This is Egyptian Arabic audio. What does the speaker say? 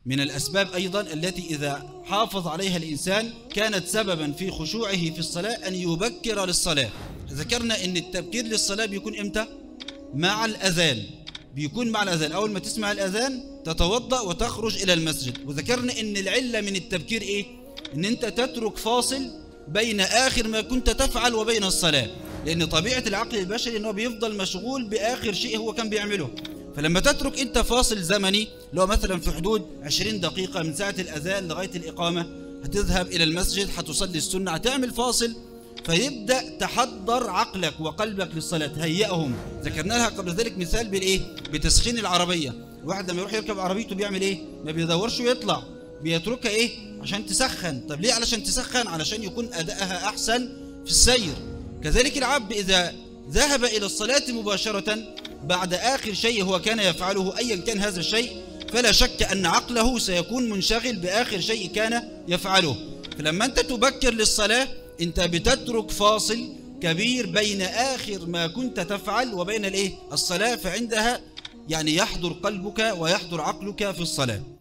من الأسباب أيضا التي إذا حافظ عليها الإنسان كانت سببا في خشوعه في الصلاة أن يبكر للصلاة ذكرنا أن التبكير للصلاة بيكون إمتى؟ مع الأذان بيكون مع الأذان أول ما تسمع الأذان تتوضأ وتخرج إلى المسجد وذكرنا أن العلة من التبكير إيه؟ أن أنت تترك فاصل بين آخر ما كنت تفعل وبين الصلاة لأن طبيعة العقل البشري أنه بيفضل مشغول بآخر شيء هو كان بيعمله فلما تترك أنت فاصل زمني لو مثلا في حدود 20 دقيقة من ساعة الأذان لغاية الإقامة هتذهب إلى المسجد هتصلي السنة هتعمل فاصل فيبدأ تحضر عقلك وقلبك للصلاة تهيئهم ذكرنا لها قبل ذلك مثال بالإيه بتسخين العربية الواحد لما يروح يركب عربيته بيعمل إيه ما بيدورش ويطلع بيتركها إيه عشان تسخن طب ليه علشان تسخن علشان يكون أدائها أحسن في السير كذلك العبد إذا ذهب إلى الصلاة مباشرة بعد آخر شيء هو كان يفعله أيا كان هذا الشيء فلا شك أن عقله سيكون منشغل بآخر شيء كان يفعله فلما أنت تبكر للصلاة أنت بتترك فاصل كبير بين آخر ما كنت تفعل وبين الإيه؟ الصلاة فعندها يعني يحضر قلبك ويحضر عقلك في الصلاة